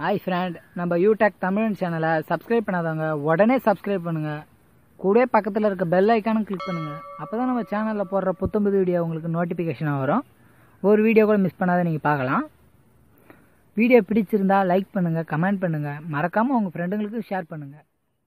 hi friend நம்ம யூடெக் தமிழ் சேனலை subscribe பண்ணாதவங்க உடனே சப்ஸ்கிரைப் பண்ணுங்க கூடவே பக்கத்தில் இருக்க பெல் ஐக்கானும் கிளிக் பண்ணுங்க அப்போ தான் நம்ம சேனலில் போடுற புத்தம்புது வீடியோ உங்களுக்கு நோட்டிஃபிகேஷனாக வரும் ஒரு வீடியோ கூட மிஸ் பண்ணாத நீங்கள் பார்க்கலாம் வீடியோ பிடிச்சிருந்தா லைக் பண்ணுங்கள் கமெண்ட் பண்ணுங்கள் மறக்காமல் உங்கள் ஃப்ரெண்டுங்களுக்கு ஷேர் பண்ணுங்கள்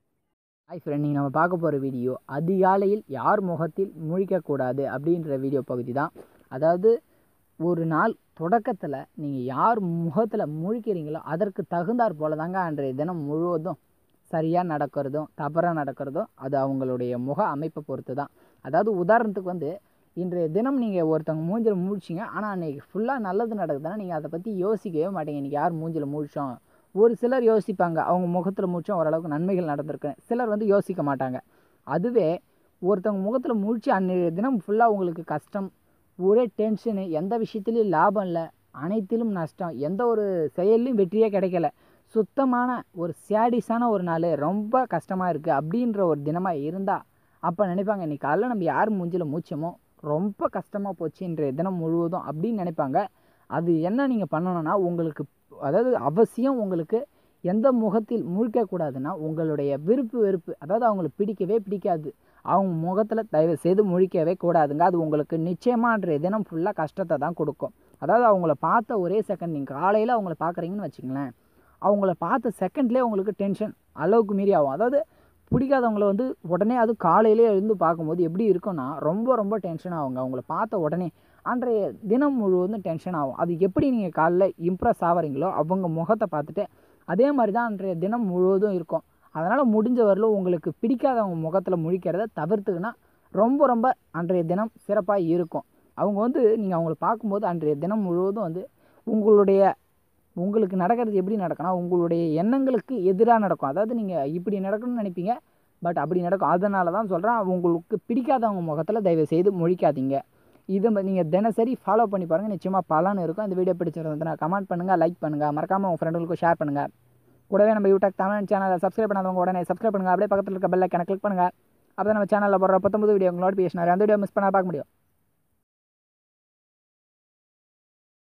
ஹாய் ஃப்ரெண்ட் நீங்கள் நம்ம பார்க்க போகிற வீடியோ அதிகாலையில் யார் முகத்தில் முழிக்கக்கூடாது அப்படின்ற வீடியோ பகுதி தான் அதாவது ஒரு நாள் தொடக்கத்தில் நீங்கள் யார் முகத்தில் முழிக்கிறீங்களோ அதற்கு தகுந்தாற் போல தாங்க அன்றைய தினம் முழுவதும் சரியாக நடக்கிறதும் தவறாக நடக்கிறதும் அது அவங்களுடைய முக அமைப்பை பொறுத்து தான் அதாவது உதாரணத்துக்கு வந்து இன்றைய தினம் நீங்கள் ஒருத்தவங்க மூஞ்சில் முழிச்சிங்க ஆனால் அன்றைக்கி ஃபுல்லாக நல்லது நடக்குதுன்னா நீங்கள் அதை பற்றி யோசிக்கவே மாட்டீங்க இன்றைக்கி யார் மூஞ்சில் முழிச்சோம் ஒரு சிலர் யோசிப்பாங்க அவங்க முகத்தில் முழிச்சோம் ஓரளவுக்கு நன்மைகள் நடந்திருக்கு சிலர் வந்து யோசிக்க மாட்டாங்க அதுவே ஒருத்தவங்க முகத்தில் முழிச்சு அன்றைய தினம் ஃபுல்லாக உங்களுக்கு கஷ்டம் ஒரே டென்ஷனு எந்த விஷயத்துலையும் லாபம் இல்லை அனைத்திலும் நஷ்டம் எந்த ஒரு செயல்லையும் வெற்றியே கிடைக்கல சுத்தமான ஒரு சேடிஸான ஒரு நாள் ரொம்ப கஷ்டமாக இருக்குது அப்படின்ற ஒரு தினமாக இருந்தால் அப்போ நினைப்பாங்க இன்னைக்கு காலைல நம்ம யார் மூஞ்சில் மூச்சமோ ரொம்ப கஷ்டமாக போச்சு இன்றைய தினம் முழுவதும் அப்படின்னு நினைப்பாங்க அது என்ன நீங்கள் பண்ணணும்னா உங்களுக்கு அதாவது அவசியம் உங்களுக்கு எந்த முகத்தில் முழிக்கக்கூடாதுன்னா உங்களுடைய விருப்பு வெறுப்பு அதாவது அவங்களுக்கு பிடிக்கவே பிடிக்காது அவங்க முகத்தில் தயவு செய்து முழிக்கவே கூடாதுங்க அது உங்களுக்கு நிச்சயமாக அன்றைய தினம் ஃபுல்லாக கஷ்டத்தை தான் கொடுக்கும் அதாவது அவங்கள பார்த்த ஒரே செகண்ட் நீங்கள் காலையில் அவங்கள பார்க்குறீங்கன்னு வச்சுங்களேன் அவங்கள பார்த்த செகண்ட்லேயே உங்களுக்கு டென்ஷன் அளவுக்கு மீறி ஆகும் அதாவது பிடிக்காதவங்கள வந்து உடனே அது காலையிலே எழுந்து பார்க்கும்போது எப்படி இருக்கும்னா ரொம்ப ரொம்ப டென்ஷன் ஆகுங்க அவங்கள பார்த்த உடனே அன்றைய தினம் முழுவதும் டென்ஷன் ஆகும் அது எப்படி நீங்கள் காலைல இம்ப்ரெஸ் ஆகிறீங்களோ அவங்க முகத்தை பார்த்துட்டு அதே மாதிரி தான் அன்றைய தினம் முழுவதும் இருக்கும் அதனால் முடிஞ்ச வரலும் உங்களுக்கு பிடிக்காதவங்க முகத்தில் முழிக்கிறத தவிர்த்துக்குன்னா ரொம்ப ரொம்ப அன்றைய தினம் சிறப்பாக இருக்கும் அவங்க வந்து நீங்கள் அவங்கள பார்க்கும்போது அன்றைய தினம் முழுவதும் வந்து உங்களுடைய உங்களுக்கு நடக்கிறது எப்படி நடக்கணும் உங்களுடைய எண்ணங்களுக்கு எதிராக நடக்கும் அதாவது நீங்கள் இப்படி நடக்கணும்னு நினைப்பீங்க பட் அப்படி நடக்கும் அதனால தான் சொல்கிறேன் உங்களுக்கு பிடிக்காதவங்க முகத்தில் தயவு செய்து முழிக்காதீங்க இதை நீங்கள் தினசரி ஃபாலோ பண்ணி பாருங்கள் நிச்சயமாக பலன் இருக்கும் இந்த வீடியோ பிடிச்சிருந்ததுன்னா கமெண்ட் பண்ணுங்கள் லைக் பண்ணுங்கள் மறக்காமல் உங்கள் ஃப்ரெண்டுகளுக்கும் ஷேர் பண்ணுங்கள் கூடவே நம்ம யூடியூப் தமிழ் சேனலை சப்ஸ்கிரைப் பண்ணாதவங்க உடனே சப்ஸ்கிரைப் பண்ணுங்கள் அப்படியே பக்கத்தில் இருக்க பெல்லை கிளிக் பண்ணுங்கள் அப்போ நம்ம சேனலில் போடுற பத்தொம்பது வீடியோ உங்களோட பேசினார் அந்த வீடியோ மிஸ் பண்ணால் பார்க்க முடியும்